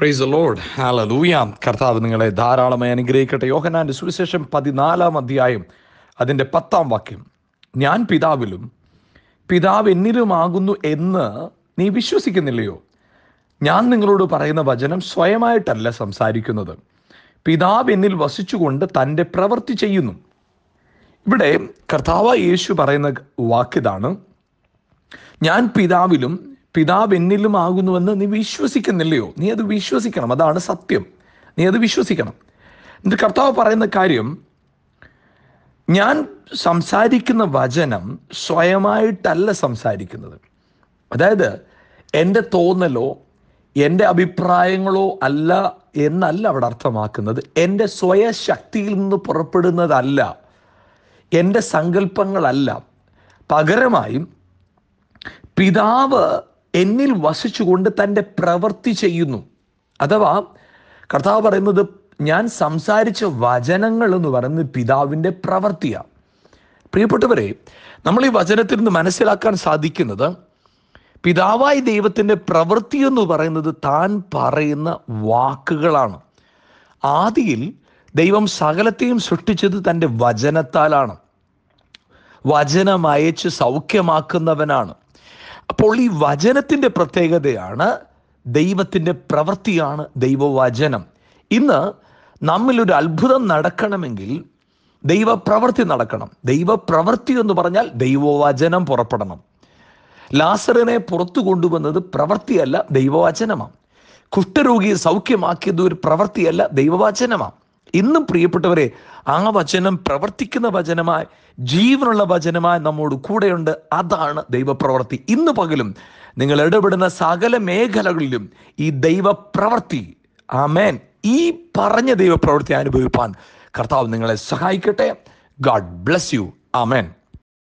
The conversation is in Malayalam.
പ്രൈസ് ദ ലോർഡ് ഹാലലൂയ കർത്താവ് നിങ്ങളെ ധാരാളമായി അനുഗ്രഹിക്കട്ടെ യോഹനാന്റെ സുവിശേഷം പതിനാലാം അധ്യായം അതിൻ്റെ പത്താം വാക്യം ഞാൻ പിതാവിലും പിതാവ് എന്നിലുമാകുന്നു എന്ന് നീ വിശ്വസിക്കുന്നില്ലയോ ഞാൻ നിങ്ങളോട് പറയുന്ന വചനം സ്വയമായിട്ടല്ല സംസാരിക്കുന്നത് പിതാവ് എന്നിൽ വസിച്ചുകൊണ്ട് തൻ്റെ പ്രവൃത്തി ചെയ്യുന്നു ഇവിടെ കർത്താവ് യേശു പറയുന്ന വാക്കിതാണ് ഞാൻ പിതാവിലും പിതാവ് എന്നിലും ആകുന്നുവെന്ന് നീ വിശ്വസിക്കുന്നില്ലയോ നീ അത് വിശ്വസിക്കണം അതാണ് സത്യം നീ അത് വിശ്വസിക്കണം എന്നിട്ട് കർത്താവ് പറയുന്ന കാര്യം ഞാൻ സംസാരിക്കുന്ന വചനം സ്വയമായിട്ടല്ല സംസാരിക്കുന്നത് അതായത് എൻ്റെ തോന്നലോ എൻ്റെ അഭിപ്രായങ്ങളോ അല്ല എന്നല്ല അവിടെ അർത്ഥമാക്കുന്നത് എൻ്റെ സ്വയശക്തിയിൽ നിന്ന് പുറപ്പെടുന്നതല്ല എൻ്റെ സങ്കല്പങ്ങളല്ല പകരമായും പിതാവ് എന്നിൽ വസിച്ചുകൊണ്ട് തൻ്റെ പ്രവൃത്തി ചെയ്യുന്നു അഥവാ കർത്താവ് പറയുന്നത് ഞാൻ സംസാരിച്ച വചനങ്ങൾ എന്ന് പറയുന്നത് പിതാവിൻ്റെ പ്രവൃത്തിയാണ് പ്രിയപ്പെട്ടവരെ നമ്മൾ ഈ വചനത്തിൽ നിന്ന് മനസ്സിലാക്കാൻ സാധിക്കുന്നത് പിതാവായ ദൈവത്തിൻ്റെ പ്രവൃത്തി എന്ന് പറയുന്നത് താൻ പറയുന്ന വാക്കുകളാണ് ആദിയിൽ ദൈവം സകലത്തെയും സൃഷ്ടിച്ചത് തൻ്റെ വചനത്താലാണ് വചനം അയച്ച് സൗഖ്യമാക്കുന്നവനാണ് അപ്പോൾ ഈ വചനത്തിൻ്റെ പ്രത്യേകതയാണ് ദൈവത്തിൻ്റെ പ്രവൃത്തിയാണ് ദൈവവചനം ഇന്ന് നമ്മിലൊരു അത്ഭുതം നടക്കണമെങ്കിൽ ദൈവപ്രവൃത്തി നടക്കണം ദൈവപ്രവൃത്തി എന്ന് പറഞ്ഞാൽ ദൈവവചനം പുറപ്പെടണം ലാസറിനെ പുറത്തു കൊണ്ടുവന്നത് പ്രവൃത്തിയല്ല ദൈവവചനമാണ് കുഷ്ഠരോഗിയെ സൗഖ്യമാക്കിയത് ഒരു പ്രവൃത്തിയല്ല ദൈവവചനമാണ് ഇന്നും പ്രിയപ്പെട്ടവരെ ആ വചനം പ്രവർത്തിക്കുന്ന വചനമായി ജീവനുള്ള വചനമായി നമ്മോട് കൂടെയുണ്ട് അതാണ് ദൈവപ്രവൃത്തി ഇന്ന് പകലും നിങ്ങൾ ഇടപെടുന്ന സകല മേഖലകളിലും ഈ ദൈവപ്രവൃത്തി ആമേൻ ഈ പറഞ്ഞ ദൈവപ്രവൃത്തി അനുഭവിപ്പാൻ കർത്താവ് നിങ്ങളെ സഹായിക്കട്ടെ ഗാഡ് ബ്ലസ് യു ആമേൻ